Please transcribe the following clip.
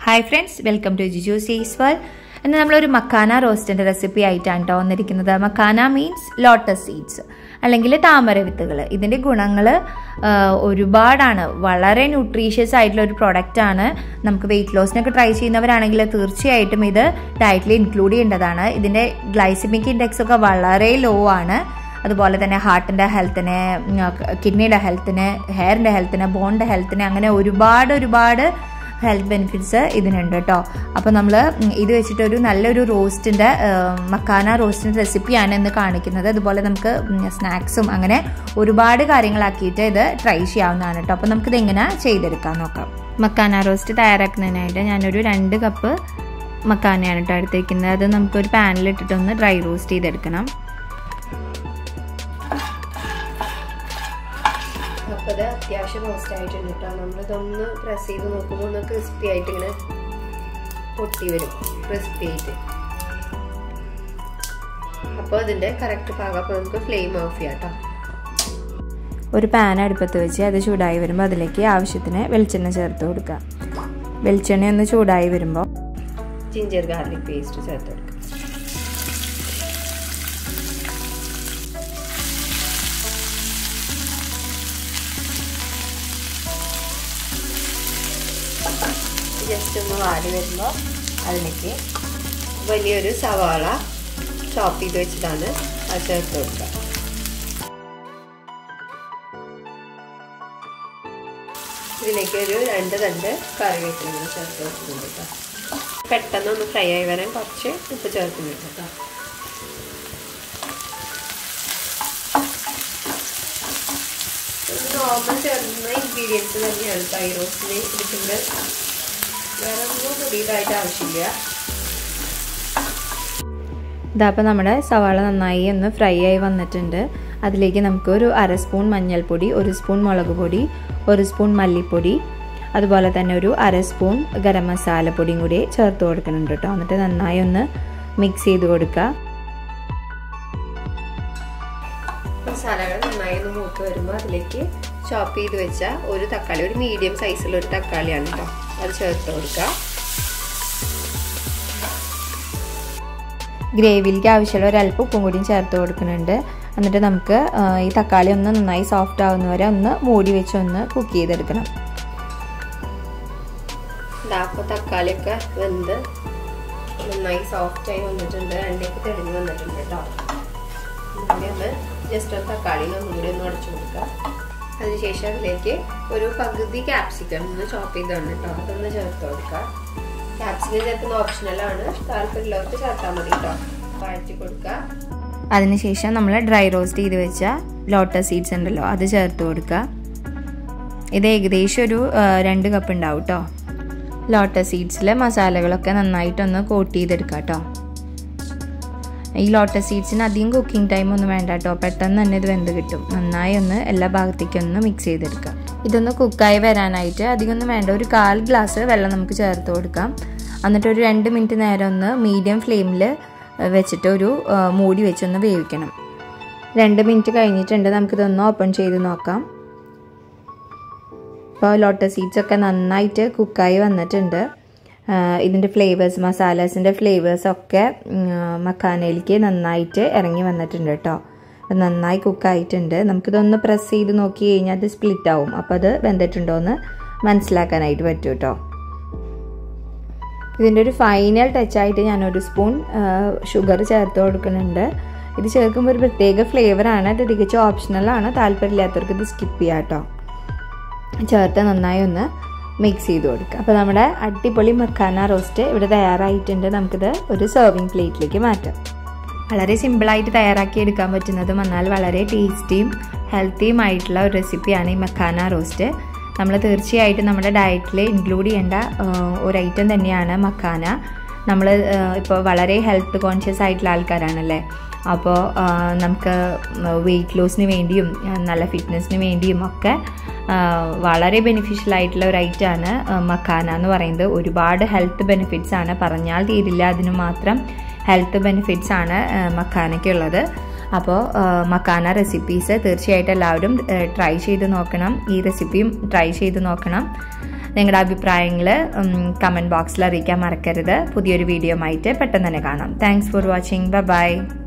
hi friends welcome to Jiju സീസ് world ഇന്ന് നമ്മളൊരു മക്കാന റോസ്റ്റിൻ്റെ റെസിപ്പി ആയിട്ടാണ് കേട്ടോ വന്നിരിക്കുന്നത് മക്കാന മീൻസ് ലോട്ടസ് സീഡ്സ് അല്ലെങ്കിൽ താമര വിത്തുകൾ ഇതിൻ്റെ ഗുണങ്ങൾ ഒരുപാടാണ് വളരെ ന്യൂട്രീഷ്യസ് ആയിട്ടുള്ള ഒരു പ്രൊഡക്റ്റാണ് നമുക്ക് വെയിറ്റ് ലോസിനൊക്കെ ട്രൈ ചെയ്യുന്നവരാണെങ്കിൽ തീർച്ചയായിട്ടും ഇത് ഡയറ്റിൽ ഇൻക്ലൂഡ് ചെയ്യേണ്ടതാണ് ഇതിൻ്റെ ഗ്ലൈസിമിക് ഇൻഡെക്സ് ഒക്കെ വളരെ ലോ ആണ് അതുപോലെ തന്നെ ഹാർട്ടിൻ്റെ ഹെൽത്തിന് കിഡ്നിയുടെ ഹെൽത്തിന് ഹെയറിൻ്റെ ഹെൽത്തിന് ബോണിൻ്റെ ഹെൽത്തിന് അങ്ങനെ ഒരുപാട് ഒരുപാട് ഹെൽത്ത് ബെനിഫിറ്റ്സ് ഇതിനുണ്ട് കേട്ടോ അപ്പോൾ നമ്മൾ ഇത് വെച്ചിട്ടൊരു നല്ലൊരു റോസ്റ്റിൻ്റെ മക്കാന റോസ്റ്റിൻ്റെ റെസിപ്പിയാണ് ഇന്ന് കാണിക്കുന്നത് അതുപോലെ നമുക്ക് സ്നാക്സും അങ്ങനെ ഒരുപാട് കാര്യങ്ങളാക്കിയിട്ട് ഇത് ട്രൈ ചെയ്യാവുന്നതാണ് കേട്ടോ അപ്പോൾ നമുക്കിത് എങ്ങനെ ചെയ്തെടുക്കാൻ നോക്കാം മക്കാന റോസ്റ്റ് തയ്യാറാക്കുന്നതിനായിട്ട് ഞാനൊരു രണ്ട് കപ്പ് മക്കാനയാണ് കേട്ടോ എടുത്തേക്കുന്നത് അത് നമുക്കൊരു പാനിലിട്ടിട്ടൊന്ന് ഡ്രൈ റോസ്റ്റ് ചെയ്തെടുക്കണം അപ്പോൾ ഇത് അത്യാവശ്യം റോസ്റ്റ് ആയിട്ടുണ്ട് കേട്ടോ നമ്മളിതൊന്ന് പ്രസ് ചെയ്ത് നോക്കുമ്പോൾ ഒന്ന് ക്രിസ്പി ആയിട്ട് ഇങ്ങനെ പൊട്ടി വരും ക്രിസ്പി ആയിട്ട് അപ്പോൾ ഇതിൻ്റെ കറക്റ്റ് പാകം അപ്പോൾ നമുക്ക് ഫ്ലെയിം ഓഫ് ചെയ്യാം കേട്ടോ ഒരു പാൻ അടുപ്പത്ത് വെച്ച് അത് ചൂടായി വരുമ്പോൾ അതിലേക്ക് ആവശ്യത്തിന് വെളിച്ചെണ്ണ ചേർത്ത് കൊടുക്കുക വെളിച്ചെണ്ണ ഒന്ന് ചൂടായി വരുമ്പോൾ ജിഞ്ചർ ഗാർലിക് പേസ്റ്റ് ചേർത്ത് കൊടുക്കുക ജസ്റ്റ് ഒന്ന് വാടി വരുമ്പോൾ അതിലേക്ക് വലിയൊരു സവാള ചോപ്പ് ചെയ്ത് വെച്ചിട്ടാണ് അത് ചേർത്ത് കൊടുക്കുക ഇതിലേക്ക് ഒരു രണ്ട് തണ്ട് കറിവേപ്പില കൂടെ ചേർത്ത് കൊടുക്കുന്നുണ്ട് കേട്ടോ പെട്ടെന്ന് ഒന്ന് ഫ്രൈ ആയി വരാൻ കുറച്ച് ഉപ്പ് ചേർക്കുന്നുണ്ട് കേട്ടോ നോർമൽ ചേർക്കുന്ന ഇൻഗ്രീഡിയൻസ് തന്നെയാണ് ഫ്രൈ റോസ്റ്റിന് എടുക്കുന്നത് വേറെ ഒന്നും പുതിയതായിട്ട് ആവശ്യമില്ല ഇതപ്പോൾ നമ്മുടെ സവാള നന്നായി ഒന്ന് ഫ്രൈ ആയി വന്നിട്ടുണ്ട് അതിലേക്ക് നമുക്ക് ഒരു അര സ്പൂൺ മഞ്ഞൾപ്പൊടി ഒരു സ്പൂൺ മുളക് പൊടി ഒരു സ്പൂൺ മല്ലിപ്പൊടി അതുപോലെ തന്നെ ഒരു അര സ്പൂൺ ഗരം മസാലപ്പൊടിയും കൂടി ചേർത്ത് കൊടുക്കുന്നുണ്ട് കേട്ടോ എന്നിട്ട് നന്നായി ഒന്ന് മിക്സ് ചെയ്ത് കൊടുക്കുക മസാലകൾ നന്നായി ഒന്ന് മൂത്ത് വരുമ്പോൾ അതിലേക്ക് ചോപ്പ് ചെയ്ത് വെച്ച ഒരു തക്കാളി ഒരു മീഡിയം സൈസിലുള്ള ഒരു തക്കാളിയാണ് കേട്ടോ അത് ചേർത്ത് കൊടുക്കുക ഗ്രേവിയിലേക്ക് ആവശ്യമുള്ള ഒരല്പം ഉപ്പും കൂടിയും ചേർത്ത് കൊടുക്കുന്നുണ്ട് എന്നിട്ട് നമുക്ക് ഈ തക്കാളി ഒന്ന് നന്നായി സോഫ്റ്റ് ആവുന്ന വരെ ഒന്ന് മൂടി വെച്ച് ഒന്ന് കുക്ക് ചെയ്തെടുക്കണം അപ്പോൾ തക്കാളിയൊക്കെ വെന്ത് നന്നായി സോഫ്റ്റ് ആയി വന്നിട്ടുണ്ട് എണ്ണയൊക്കെ തെളിഞ്ഞ് വന്നിട്ടുണ്ട് കേട്ടോ ഒന്ന് ജസ്റ്റ് ഒരു തക്കാളിയിൽ ഒന്നും കൂടി ഒന്ന് ഉടച്ചു കൊടുക്കുക അതിനുശേഷം അതിലേക്ക് ഒരു പകുതി ക്യാപ്സിക്കം ഒന്ന് ചോപ്പ് ചെയ്താണ് കേട്ടോ അതൊന്ന് ചേർത്ത് കൊടുക്കുക ക്യാപ്സിക്കം ചേർക്കുന്ന ഓപ്ഷണലാണ് താല്പര്യമുള്ളവർക്ക് ചേർത്താൽ മതി കേട്ടോ വഴറ്റി കൊടുക്കുക അതിനുശേഷം നമ്മൾ ഡ്രൈ റോസ്റ്റ് ചെയ്ത് വെച്ച ലോട്ടസ് സീഡ്സ് ഉണ്ടല്ലോ അത് ചേർത്ത് കൊടുക്കുക ഇത് ഏകദേശം ഒരു രണ്ട് കപ്പ് ഉണ്ടാവും കേട്ടോ ലോട്ടസ് സീഡ്സിലെ മസാലകളൊക്കെ നന്നായിട്ടൊന്ന് കോട്ട് ചെയ്തെടുക്കുക കേട്ടോ ഈ ലോട്ടസ് സീഡ്സിന് അധികം കുക്കിംഗ് ടൈം ഒന്നും വേണ്ട കേട്ടോ പെട്ടെന്ന് തന്നെ ഇത് വെന്ത് കിട്ടും നന്നായി ഒന്ന് എല്ലാ ഭാഗത്തേക്കും ഒന്ന് മിക്സ് ചെയ്തെടുക്കുക ഇതൊന്ന് കുക്കായി വരാനായിട്ട് അധികം ഒന്നും വേണ്ട ഒരു കാൽ ഗ്ലാസ് വെള്ളം നമുക്ക് ചേർത്ത് കൊടുക്കാം എന്നിട്ട് ഒരു രണ്ട് മിനിറ്റ് നേരം ഒന്ന് മീഡിയം ഫ്ലെയിമിൽ വെച്ചിട്ട് ഒരു മൂടി വെച്ചൊന്ന് വേവിക്കണം രണ്ട് മിനിറ്റ് കഴിഞ്ഞിട്ടുണ്ട് നമുക്കിതൊന്ന് ഓപ്പൺ ചെയ്ത് നോക്കാം ഇപ്പോൾ ലോട്ടസ് സീഡ്സ് ഒക്കെ നന്നായിട്ട് കുക്കായി വന്നിട്ടുണ്ട് ഇതിൻ്റെ ഫ്ലേവേഴ്സ് മസാലാസിൻ്റെ ഫ്ലേവേഴ്സൊക്കെ മക്കാനയിലേക്ക് നന്നായിട്ട് ഇറങ്ങി വന്നിട്ടുണ്ട് കേട്ടോ നന്നായി കുക്കായിട്ടുണ്ട് നമുക്കിതൊന്ന് പ്രസ് ചെയ്ത് നോക്കി കഴിഞ്ഞാൽ അത് സ്പ്ലിറ്റ് ആവും അപ്പോൾ അത് വെന്തിട്ടുണ്ടോ എന്ന് മനസ്സിലാക്കാനായിട്ട് പറ്റും കേട്ടോ ഇതിൻ്റെ ഒരു ഫൈനൽ ടച്ചായിട്ട് ഞാനൊരു സ്പൂൺ ഷുഗർ ചേർത്ത് കൊടുക്കുന്നുണ്ട് ഇത് ചേർക്കുമ്പോൾ ഒരു പ്രത്യേക ഫ്ലേവറാണ് ഇത് തികച്ചും ഓപ്ഷണലാണ് താല്പര്യമില്ലാത്തവർക്ക് ഇത് സ്കിപ്പ് ചെയ്യാം കേട്ടോ ചേർത്ത് നന്നായി ഒന്ന് മിക്സ് ചെയ്ത് കൊടുക്കുക അപ്പോൾ നമ്മുടെ അടിപൊളി മക്കാന റോസ്റ്റ് ഇവിടെ തയ്യാറായിട്ടുണ്ട് നമുക്കിത് ഒരു സെർവിങ് പ്ലേറ്റിലേക്ക് മാറ്റാം വളരെ സിമ്പിളായിട്ട് തയ്യാറാക്കി എടുക്കാൻ പറ്റുന്നതും എന്നാൽ വളരെ ടേസ്റ്റിയും ഹെൽത്തിയും ആയിട്ടുള്ള ഒരു റെസിപ്പിയാണ് ഈ മക്കാന റോസ്റ്റ് നമ്മൾ തീർച്ചയായിട്ടും നമ്മുടെ ഡയറ്റിൽ ഇൻക്ലൂഡ് ചെയ്യേണ്ട ഒരു ഐറ്റം തന്നെയാണ് മക്കാന നമ്മൾ ഇപ്പോൾ വളരെ ഹെൽത്ത് കോൺഷ്യസ് ആയിട്ടുള്ള ആൾക്കാരാണല്ലേ അപ്പോൾ നമുക്ക് വെയിറ്റ് ലോസിന് വേണ്ടിയും നല്ല ഫിറ്റ്നസ്സിന് വേണ്ടിയും ഒക്കെ വളരെ ബെനിഫിഷ്യൽ ആയിട്ടുള്ള ഒരു ഐറ്റമാണ് മക്കാന എന്ന് പറയുന്നത് ഒരുപാട് ഹെൽത്ത് ബെനിഫിറ്റ്സ് ആണ് പറഞ്ഞാൽ തീരില്ല അതിന് മാത്രം ഹെൽത്ത് ബെനിഫിറ്റ്സ് ആണ് മക്കാനയ്ക്കുള്ളത് അപ്പോൾ മക്കാന റെസിപ്പീസ് തീർച്ചയായിട്ടും എല്ലാവരും ട്രൈ ചെയ്ത് നോക്കണം ഈ റെസിപ്പിയും ട്രൈ ചെയ്ത് നോക്കണം നിങ്ങളുടെ അഭിപ്രായങ്ങൾ കമൻറ്റ് ബോക്സിൽ അറിയിക്കാൻ മറക്കരുത് പുതിയൊരു വീഡിയോ ആയിട്ട് പെട്ടെന്ന് തന്നെ കാണാം താങ്ക്സ് ഫോർ വാച്ചിങ് ബൈ